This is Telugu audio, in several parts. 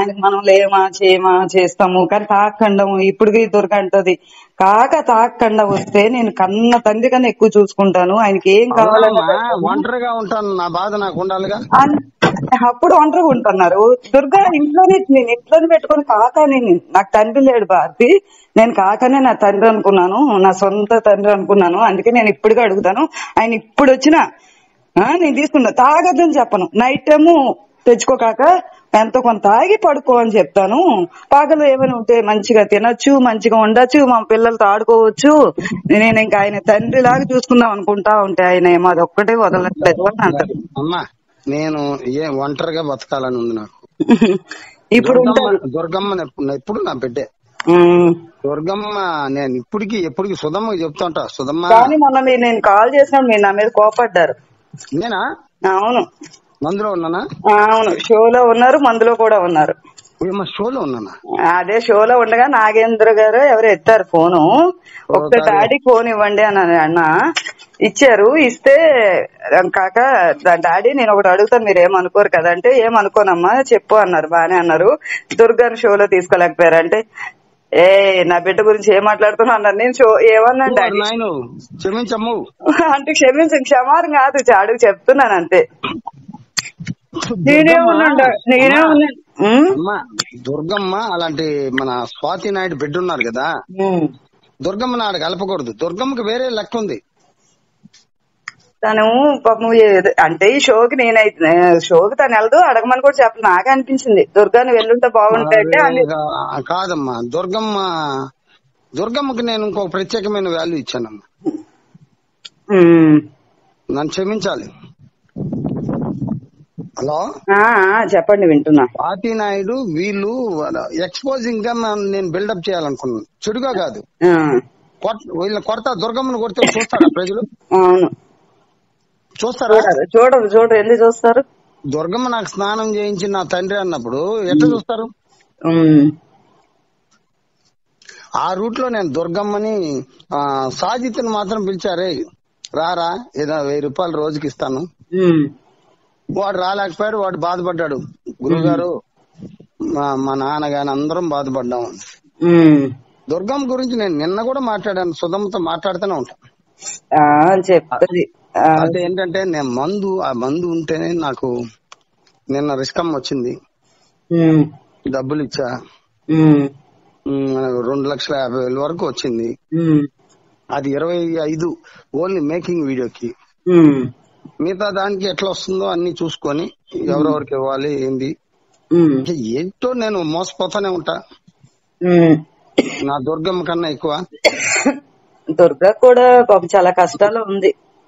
ఆయనకి మనం లేమా చేయమా చేస్తాము కానీ తాకండము ఇప్పటికి దుర్గ అంటది కాక తాకండ వస్తే నేను కన్న తండ్రి కన్నా ఎక్కువ చూసుకుంటాను ఆయనకి ఏం కావాలన్నా అవునమ్మా, ఒంటరిగా ఉంటాను నా బాధ నాకు ఉండాలిగా అన్- అప్పుడు ఒంటరిగా ఉంటున్నారు దుర్గా ఇంట్లోనే నేను ఇంట్లోనే పెట్టుకొని కాక నేను నాకు తండ్రి లేడు భారతి నేను కాకనే నా తండ్రి అనుకున్నాను నా సొంత తండ్రి అనుకున్నాను అందుకే నేను ఇప్పటికే అడుగుతాను ఆయన ఇప్పుడు వచ్చినా ఆ, నేను తీసుకున్నా తాగద్దని చెప్పను నైట్ టైము తెచ్చుకోకాక ఎంతో కొంత తాగి పడుకో అని చెప్తాను పగలు ఏమైనా ఉంటే మంచిగా తినొచ్చు మంచిగా ఉండొచ్చు మా పిల్లలతో ఆడుకోవచ్చు నేను ఇంకా ఆయన తండ్రి లాగా చూసుకుందాం అనుకుంటా ఉంటే ఆయన ఏమో అది ఒక్కటే వదలట్లేదు అని అంటారు అమ్మా నేను ఏ ఒంటరిగా బతకాలని ఉంది నాకు ఇప్పుడు దుర్గమ్మ ఉంటారు దుర్గమ్మ ఎప్పుడు నా బిడ్డే ఉమ్. దుర్గమ్మ నేను ఇప్పటికి ఎప్పటికి సుధమ్మకి చెప్తా ఉంటా సుధమ్మ కానీ మొన్న మీరు నేను కాల్ చేసినప్పుడు మీరు నా మీద కోపడ్డారు నేనా అవును మందులో ఉన్నానా అవును షోలో ఉన్నారు మందులో కూడా ఉన్నారు ఏమో షోలో ఉన్నానా అదే షోలో ఉండగా నాగేంద్ర గారు ఎవరు ఎత్తారు ఫోను ఒక్క ఓ, డాడీ ఫోన్ ఇవ్వండి అని అన్న ఇచ్చారు ఇస్తే కాక దా- డాడీ నేను ఒకటి అడుగుతాను మీరు ఏమనుకోరు కదా అంటే ఏమనుకోనమ్మా చెప్పు అన్నారు బానే అన్నారు దుర్గాని షోలో తీసుకోలేకపోయారు అంటే ఏ నా బిడ్డ గురించి ఏం మాట్లాడుతున్నా అన్నారు నేను షో ఏమన్నాను డాడీ నాయను క్షమించమ్ము అంటే క్షమించు క్షమారం కాదు చాడుకు చెప్తున్నాను అంతే నేనే ఉన్నాను నేనే ఉన్నాను ఉమ్? అమ్మా దుర్గమ్మ అలాంటి మన స్వాతి నాయుడు బిడ్డ ఉన్నారు కదా ఉమ్. దుర్గమ్మ నాడు కలపకూడదు దుర్గమ్మకి వేరే లెక్క ఉంది తను పాపం ఏదో- అంటే ఈ షోకి నేనైతే షోకి తను వెళ్దు అడగమని కూడా చెప్పలేదు నాకే అనిపించింది దుర్గాని వెళ్ళుంటే బాగుంటాయి అంటే అదే కా- కాదమ్మా దుర్గమ్మ దుర్గమ్మకి నేను ఇంకో ప్రత్యేకమైన వాల్యూ ఇచ్చానమ్మా ఉమ్. నన్ను క్షమించాలి హలో ఆ, ఆ, చెప్పండి వింటున్నా స్వాతి నాయుడు వీళ్ళు ఎక్స్పోజింగ్ గా మనం- నేను బిల్డప్ చేయాలనుకున్నాను చెడుగా కాదు ఆ, కొట్- వీళ్ళని కొడతా దుర్గమ్మను కొడితే చూస్తారా ప్రజలు అవును చూస్తారా చూడరు చూడరు చూడరు ఎందుకు చూస్తారు దుర్గమ్మ నాకు స్నానం చేయించి నా తండ్రి అన్నప్పుడు ఎట్లా చూస్తారు ఉమ్. ఆ రూట్ లో నేను దుర్గమ్మని ఆ, సాజిత్ని మాత్రం పిలిచారే రారా ఏదో వెయ్యి రూపాయలు రోజుకి ఇస్తాను ఉమ్. వాడు రాలేకపోయాడు వాడు బాధపడ్డాడు గురుగారు మా మా నాన్న గాని అందరం బాధపడ్డాం ఉమ్. దుర్గమ్మ గురించి నేను నిన్న కూడా మాట్లాడాను సుధమ్మతో మాట్లాడుతూనే ఉంటాను ఆ, చెప్తది ఆ, అంటే ఏంటంటే నేను మందు ఆ మందు ఉంటేనే నాకు నిన్న రిస్కమ్ వచ్చింది ఉమ్. డబ్బులు ఇచ్చా ఉమ్. ఉమ్, మనకు రెండు లక్షల యాభై వేల వరకు వచ్చింది ఉమ్. అది ఇరవై ఐదు ఓన్లీ మేకింగ్ వీడియోకి ఉమ్. మిగతా దానికి ఎట్లా వస్తుందో అన్ని చూసుకొని ఎవరెవరికి ఇవ్వాలి ఏంది ఉమ్. ఇంకా ఏంటో నేను మోసపోతానే ఉంటా ఉమ్. నా దుర్గమ్మ కన్నా ఎక్కువ దుర్గా కూడా పాపం చాలా కష్టాలు ఉంది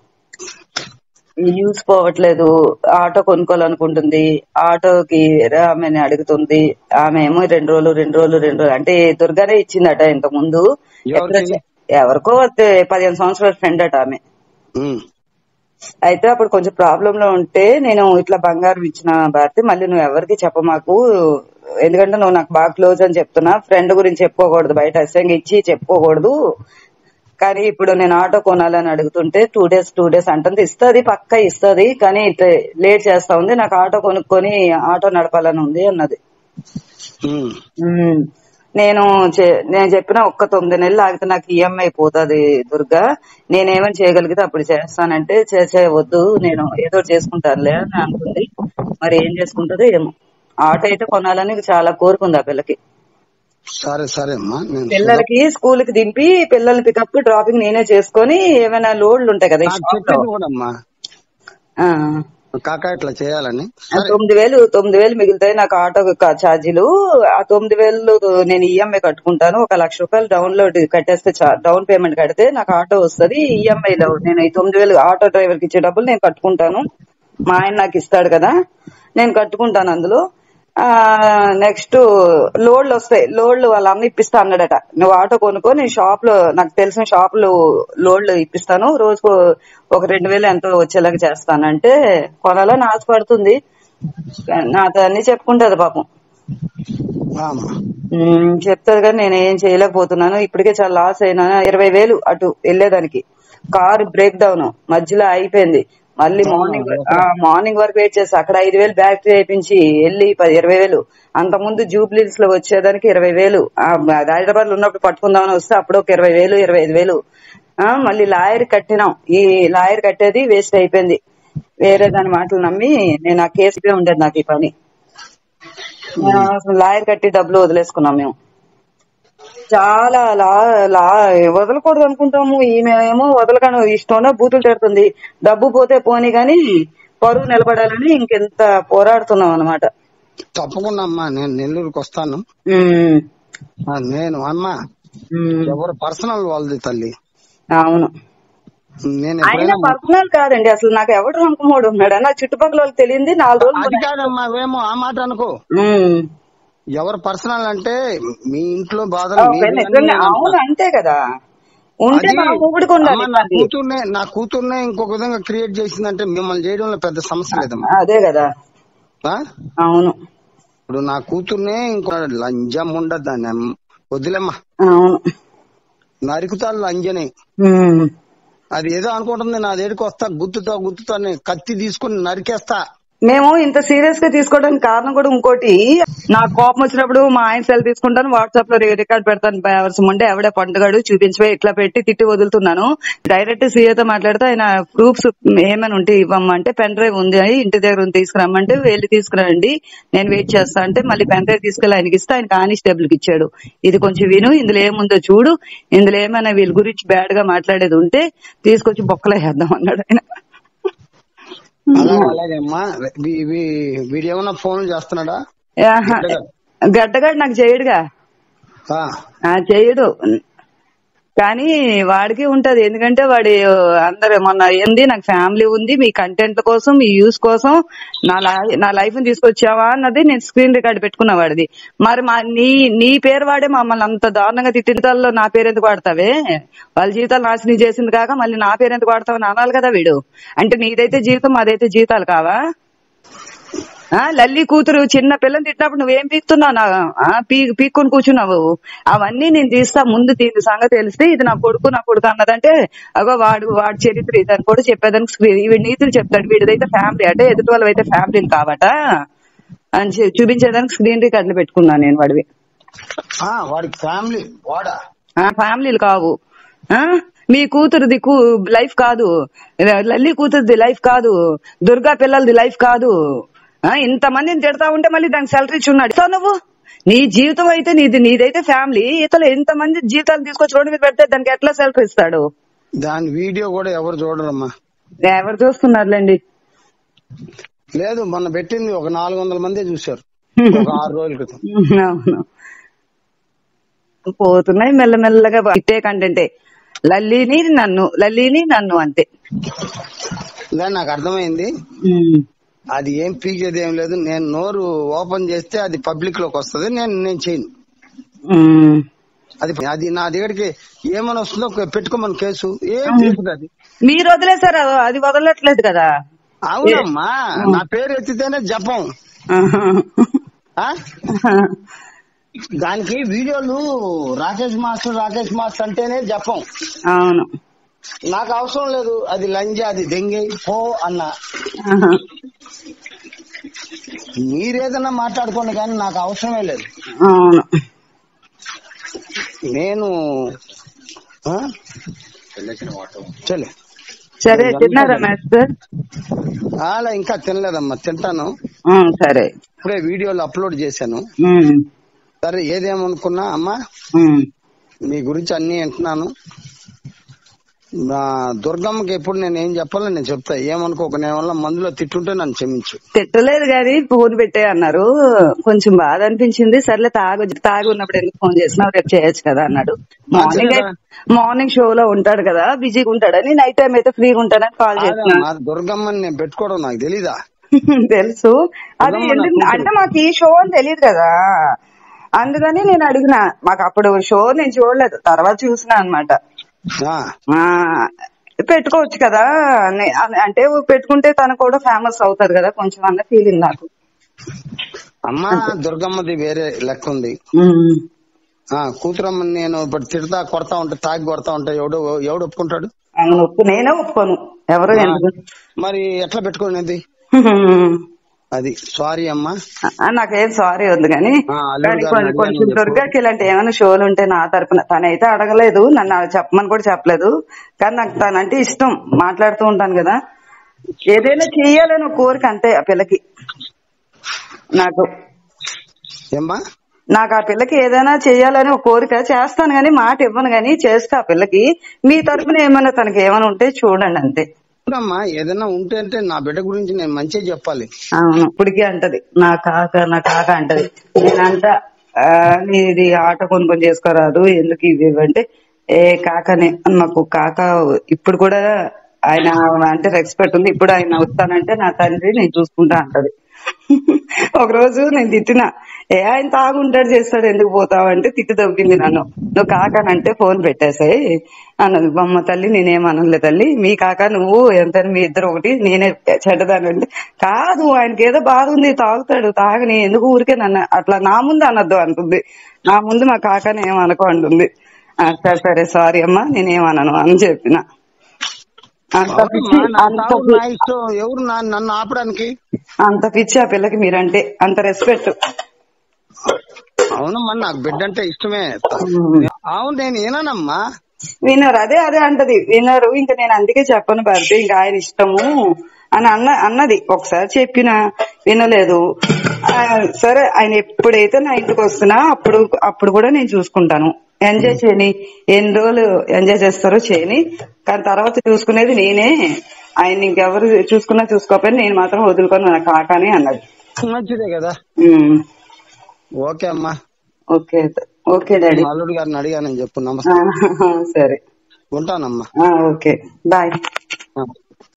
యూస్ పోవట్లేదు ఆటో కొనుక్కోవాలనుకుంటుంది ఆటోకి వేరే ఆమెని అడుగుతుంది ఆమె ఏమో రెండు రోజులు రెండు రోజులు రెండు రోజులు అంటే దుర్గానే ఇచ్చిందట ఇంత ముందు ఎవరికి? ఎవరికో తె- పదిహేను సంవత్సరాల ఫ్రెండ్ అట ఆమె ఉమ్, అయితే అప్పుడు కొంచెం ప్రాబ్లం లో ఉంటే నేను ఇట్లా బంగారం ఇచ్చిన భారతి మళ్ళీ నువ్వు ఎవరికి చెప్పమాకు ఎందుకంటే నువ్వు నాకు బాగా క్లోజ్ అని చెప్తున్నా ఫ్రెండ్ గురించి చెప్పుకోకూడదు బయట అసహ్యంగా ఇచ్చి చెప్పుకోకూడదు కానీ ఇప్పుడు నేను ఆటో కొనాలని అడుగుతుంటే టూ డేస్ టూ డేస్ అంటుంది ఇస్తుంది పక్క ఇస్తుంది కానీ లేట్ చేస్తా ఉంది నాకు ఆటో కొనుక్కొని ఆటో నడపాలని ఉంది అన్నది ఉమ్. ఉమ్. నేను చే- నేను చెప్పిన ఒక్క తొమ్మిది నెలలు ఆగితే నాకు ఈఎంఐ పోతుంది దుర్గా నేనేమని చేయగలిగితే అప్పుడు చేస్తానంటే చేసే వద్దు నేను ఏదో ఒకటి చేసుకుంటానులే అని అనుకుంది మరి ఏం చేసుకుంటుందో ఏమో ఆటో అయితే కొనాలని చాలా కోరుకుంది ఆ పిల్లకి సరే సరే అమ్మా నేను పిల్లలకి స్కూల్ కి దింపి పిల్లల్ని పికప్ డ్రాపింగ్ నేనే చేసుకొని ఏమైనా లోడ్లు ఉంటాయి కదా ఈ నాకు షాప్ లో చెప్పింది కూడా అమ్మా ఆ. కాకా ఇట్లా చేయాలని ఆ సరే తొమ్మిది వేలు తొమ్మిది వేలు మిగులుతాయి నాకు ఆటో ఛార్జీలు ఆ తొమ్మిది వేలు నేను ఈఎంఐ కట్టుకుంటాను ఒక లక్ష రూపాయలు డౌన్ లోడ్ కట్టేస్తే డౌన్ పేమెంట్ కడితే నాకు ఆటో వస్తుంది ఈఎంఐ లో నేను ఈ తొమ్మిది వేలు ఆటో డ్రైవర్ కి ఇచ్చే డబ్బులు నేను కట్టుకుంటాను మా ఆయన నాకు ఇస్తాడు కదా నేను కట్టుకుంటాను అందులో ఆ నెక్స్ట్ లోడ్లు వస్తాయి లోడ్లు వాళ్ళ అన్న ఇప్పిస్తా అన్నాడట నువ్వు ఆటో కొనుక్కో నేను షాప్ లో నాకు తెలిసిన షాపులు లోడ్లు ఇప్పిస్తాను రోజుకు ఒక రెండు వేలు ఎంతో వచ్చేలాగా చేస్తానంటే కొనాలని ఆశపడుతుంది నాతో అన్ని చెప్పుకుంటది పాపం అమ్మా ఉమ్, చెప్తాది కానీ నేను ఏం చేయలేకపోతున్నాను ఇప్పటికే చాలా లాస్ అయినా ఇరవై వేలు అటు వెళ్ళేదానికి కారు బ్రేక్ డౌన్ మధ్యలో అయిపోయింది మళ్ళీ ఆ, మార్నింగ్ ఓకే. మార్నింగ్ వరకు వెయిట్ చేసి అక్కడ ఐదు వేలు బ్యాక్ చేయించి వెళ్ళి పది ఇరవై వేలు అంత ముందు జూబ్లీస్ లో వచ్చేదానికి ఇరవై వేలు ఆ, అది హైదరాబాద్ లో ఉన్నప్పుడు పట్టుకుందామని వస్తే అప్పుడు ఒక ఇరవై వేలు ఇరవై ఐదు వేలు ఆ, మళ్ళీ లాయర్ కట్టినాం ఈ లాయర్ కట్టేది వేస్ట్ అయిపోయింది వేరే దాని మాటలు నమ్మి నేను ఆ కేసుకే ఉండేది నాకు ఈ పని ఆ, అసలు లాయర్ కట్టి డబ్బులు వదిలేసుకున్నాం మేము చాలా లా లా వదలకూడదు అనుకుంటాము ఈమె ఏమో వదలకను ఇష్టంలో బూతులు తిడుతుంది డబ్బు పోతే పోని గాని పరువు నిలబడాలని ఇంకెంత పోరాడుతున్నాం అనమాట తప్పకుండా అమ్మా నేను నెల్లూరుకి వస్తాను ఆ, నేను అమ్మా ఎవరు పర్సనల్ వాళ్ళది తల్లి అవును నేను ఆయన ఎప్పుడైనా పర్సనల్ కాదండి అసలు నాకు ఎవడు అనుకున్నాడు ఉన్నాడు నా చుట్టుపక్కల వాళ్ళకి తెలియంది నాలుగు రోజులు అది కాదమ్మా వేమో ఆ మాట అనుకో ఉమ్. ఎవరు పర్సనల్ అంటే మీ ఇంట్లో బాధలు ఓ, మీవి అని నిజంగా నేను అంటా. అవును అంతే కదా ఉంటే అది నా మొగుడికి ఉండాలి అమ్మా, నా అది. కూతుర్నే నా కూతుర్నే ఇంకొక విధంగా క్రియేట్ చేసిందంటే మిమ్మల్ని చేయడంలో పెద్ద సమస్య లేదమ్మా అదే కదా ఆ? అవును ఇప్పుడు నా కూతుర్నే ఇంకో లంజం ఉండదు దాన్ని అమ్మ. వదిలేమ్మా అవును నరుకుతాడు లంజని ఉమ్. అది ఏదో అనుకుంటుంది నా దగ్గరికి వస్తా గుర్తుతో గుర్తుతో అని కత్తి తీసుకుని నరికేస్తా మేము ఇంత సీరియస్ గా తీసుకోవడానికి కారణం కూడా ఇంకోటి నాకు కోపం వచ్చినప్పుడు మా ఆయన సెల్ తీసుకుంటాను వాట్సాప్ లో రికార్డ్ పెడతాను అవసరం ఉంటే ఎవడే పండుగాడు చూపించిపోయి ఇట్లా పెట్టి తిట్టి వదులుతున్నాను డైరెక్ట్ సీఏతో మాట్లాడితే ఆయన ప్రూఫ్స్ ఏమైనా ఉంటే ఇవ్వమంటే పెన్ డ్రైవ్ ఉంది అని ఇంటి దగ్గర ఉంది తీసుకురమ్మంటే వెళ్ళి తీసుకురండి నేను వెయిట్ చేస్తా అంటే మళ్ళీ పెన్ డ్రైవ్ తీసుకెళ్ళి ఆయనకి ఇస్తే ఆయన కానిస్టేబుల్ కి ఇచ్చాడు ఇది కొంచెం విను ఇందులో ఏముందో చూడు ఇందులో ఏమైనా వీళ్ళ గురించి బ్యాడ్ గా మాట్లాడేది ఉంటే తీసుకొచ్చి బొక్కలో వేద్దాం అన్నాడు ఆయన అలాగే అలాగే అమ్మా వీ- వీ- వీడు ఏమన్నా ఫోన్లు చేస్తున్నాడా ఆహా. గడ్డగాడు నాకు చేయడుగా ఆ, ఆ చేయడు కానీ వాడికి ఉంటది ఎందుకంటే వాడి అందరు మొన్న ఏంది నాకు ఫ్యామిలీ ఉంది మీ కంటెంట్ కోసం మీ యూస్ కోసం నా లై- నా లైఫ్ ని తీసుకొచ్చావా అన్నది నేను స్క్రీన్ రికార్డ్ పెట్టుకున్నా వాడిది మరి మా నీ నీ పేరు వాడే మమ్మల్ని అంత దారుణంగా తిట్టినలో నా పేరు ఎందుకు వాడతావే వాళ్ళ జీవితాలు నాశనం చేసింది కాక మళ్ళీ నా పేరు ఎందుకు వాడతావని అనాలి కదా వీడు అంటే నీదైతే జీవితం మాదైతే జీవితాలు కావా ఆ లల్లి కూతురు చిన్న పిల్లని తిట్టినప్పుడు నువ్వేం పీకుతున్నావు నా ఆ, పీ పీక్కొని కూర్చున్నావు అవన్నీ నేను తీస్తా ముందు దీని సంగతి తెలిస్తే ఇది నా కొడుకు నా కొడుకు అన్నదంటే అగో వాడు వాడి చరిత్ర ఇదని కూడా చెప్పేదానికి స్క్రీన్ వీడి నీతులు చెప్తాడు వీడిదైతే ఫ్యామిలీ అంటే ఎదుటి వాళ్ళు అయితే ఫ్యామిలీలు కావట అని చె- చూపించేదానికి స్క్రీన్ రికార్డులు పెట్టుకున్నాను నేను వాడివి ఆ, వాడికి ఫ్యామిలీ వాడా ఆ ఫ్యామిలీలు కావు ఆ మీ కూతురుది కూ లైఫ్ కాదు లల్లి కూతురుది లైఫ్ కాదు దుర్గా పిల్లలది లైఫ్ కాదు ఆ ఇంత మందిని తిడతా ఉంటే మళ్ళీ దానికి సెలరీ ఇచ్చున్నాడు ఇస్తావు నువ్వు నీ జీవితం అయితే నీది నీదైతే ఫ్యామిలీ ఇతలు ఎంత మంది జీవితాలు తీసుకొచ్చి రోడ్డు మీద పెడితే దానికి ఎట్లా సెలరీ ఇస్తాడు దాని వీడియో కూడా ఎవరు చూడరమ్మా ఎవరు చూస్తున్నారులేండి లేదు మొన్న పెట్టింది ఒక నాలుగు వందల మంది చూశారు ఒక ఆరు రోజుల క్రితం అవును పోతున్నాయి మెల్లమెల్లగా ఇట్టే కంటెంటే లల్లిని నన్ను లల్లిని నన్ను అంతే లేదు నాకు అర్థమైంది ఉమ్. అది ఏం పీకేది ఏం లేదు నేను నోరు ఓపెన్ చేస్తే అది పబ్లిక్ లోకి వస్తుంది నేను నేను చేయను ఉమ్. అది అది నా దగ్గరికి ఏమని వస్తుందో పెట్టుకోమని కేసు ఏం తీసుకుంది అది మీరు వదిలేసారు అది వదలట్లేదు కదా అవునమ్మా నా పేరు ఎత్తితేనే జపం ఆ? దానికి వీడియోలు రాకేష్ మాస్టర్ రాకేష్ మాస్టర్ అంటేనే జపం అవును నాకు అవసరం లేదు అది లంజ అది దెంగే పో అన్న మీరేదన్నా మాట్లాడుకోండి కానీ నాకు అవసరమే లేదు అవును నేను ఆ? చలే సరే తిన్నారా మాస్టర్ అలా ఇంకా తినలేదమ్మా తింటాను ఉమ్, సరే ఇప్పుడే వీడియోలు అప్లోడ్ చేశాను ఉమ్, సరే ఏదేమనుకున్నా అమ్మా ఉమ్. మీ గురించి అన్ని వింటున్నాను నా దుర్గమ్మకి ఎప్పుడు నేను ఏం చెప్పాలో నేను చెప్తా ఏమనుకోక నేను వల్ల మందులో తిట్టుంటే నన్ను క్షమించు తిట్టలేదు కానీ ఫోన్ పెట్టే అన్నారు కొంచెం బాధ అనిపించింది సర్లే తాగు తాగి ఉన్నప్పుడు ఎందుకు ఫోన్ చేసినా రేపు చేయొచ్చు కదా అన్నాడు మార్నింగ్ కదా. మార్నింగ్ షో లో ఉంటాడు కదా బిజీగా ఉంటాడని నైట్ టైం అయితే ఫ్రీగా ఉంటాడని కాల్ చేసిన కాదమ్మా, దుర్గమ్మని నేను పెట్టుకోవడం నాకు తెలీదా తెలుసు అది అదమ్మా నా ఎందుకు కూతురు. అంటే మాకు ఈ షో అని తెలియదు కదా అందుకని నేను అడిగిన మాకు అప్పుడు షో నేను చూడలేదు తర్వాత చూసిన అన్నమాట ఆ, ఆ పెట్టుకోవచ్చు కదా అని- అని- అంటే పెట్టుకుంటే తను కూడా ఫేమస్ అవుతారు కదా కొంచెం అన్న ఫీలింగ్ నాకు అమ్మా దుర్గమ్మది వేరే లెక్క ఉంది ఆ కూతురమ్మని నేను ఇప్పుడు తిడతా కొడతా ఉంటే తాగి కొడతా ఉంటే ఎవడు ఎవడు ఒప్పుకుంటాడు అవును ఒప్పు నేనే ఒప్పుకోను ఎవరు ఆ, ఎందుకు మరి ఎట్లా పెట్టుకునేది అది సారీ అమ్మా ఆ, నాకేం సారీ వద్దు కానీ ఆ, అల్లుడు కానీ గారిని కొంచెం అడిగాను కొంచెం చెప్పు. దుర్గాకి ఇలాంటి ఏమైనా షోలు ఉంటే నా తరపున తనైతే అడగలేదు నన్ను అలా చెప్పమని కూడా చెప్పలేదు కానీ నాకు తనంటే ఇష్టం మాట్లాడుతూ ఉంటాను కదా ఏదైనా చెయ్యాలని ఒక కోరిక అంతే ఆ పిల్లకి నాకు ఏమ్మా నాకు ఆ పిల్లకి ఏదైనా చెయ్యాలని ఒక కోరిక చేస్తాను కానీ మాట ఇవ్వను కానీ చేస్తా ఆ పిల్లకి మీ తరపున ఏమైనా తనకి ఏమైనా ఉంటే చూడండి అంతే అమ్మా ఏదైనా ఉంటే అంటే నా బిడ్డ గురించి నేను మంచిగా చెప్పాలి అవును ఇప్పటికీ అంటది నా కాక నా కాక అంటది నేనంట "ఆ, నీది ఆటో కొనుక్కొని చేసుకోరాదు ఎందుకు ఇవి ఇవి" అంటే ఏ కాకనే మాకు కాక ఇప్పుడు కూడా ఆయన అంటే రెస్పెక్ట్ ఉంది ఇప్పుడు ఆయన వస్తానంటే నా తండ్రి నేను చూసుకుంటా అంటది ఒక రోజు నేను తిట్టిన ఏ ఆయన తాగుంటాడు చేస్తాడు ఎందుకు పోతావు అంటే తిట్టి దొబ్బింది నన్ను నువ్వు కాకానంటే ఫోన్ పెట్టేసాయి అన్నది బొమ్మ తల్లి నేనేమనలే తల్లి మీ కాక నువ్వు ఎంత మీ ఇద్దరు ఒకటి నేనే చెడ్డదాని అంటే కాదు ఆయనకి ఏదో బాధ ఉంది తాగుతాడు తాగని ఎందుకు ఊరికే నన్ను అట్లా నా ముందు అనొద్దు అంటుంది నా ముందు మా కాకని ఏమనుకో అంటుంది "ఆ, సరే సరే సారీ అమ్మా నేనేమనను అని చెప్పిన అంత పిచ్చి అవునమ్మా, నా అంత తాగు పి- నా ఇష్టం ఎవరు నా నన్ను ఆపడానికి అంత పిచ్చి ఆ పిల్లకి మీరంటే అంత రెస్పెక్ట్ అవునమ్మా నాకు బిడ్డ అంటే ఇష్టమే అవును నేను ఏనానమ్మా వినరు అదే అదే అంటది వినరు ఇంకా నేను అందుకే చెప్పను భర్తీ ఇంకా ఆయన ఇష్టము అని అన్న అన్నది ఒకసారి చెప్పిన వినలేదు ఆ, సరే ఆయన ఎప్పుడైతే నా ఇంటికి వస్తున్నా అప్పుడు అప్పుడు కూడా నేను చూసుకుంటాను ఎంజాయ్ చేయని ఎన్ని రోజులు ఎంజాయ్ చేస్తారో చేయని కానీ తర్వాత చూసుకునేది నేనే ఆయన ఇంకెవరు చూసుకున్నా చూసుకోకపోయినా నేను మాత్రం వదులుకొని నా కాకాని అన్నది మంచిదే కదా ఉమ్, ఓకే అమ్మా ఓకే ఓకే డాడీ మా అల్లుడు గారిని అడిగానని చెప్పు నమస్తే ఆ, సరే ఉంటానమ్మా ఆ, ఓకే బాయ్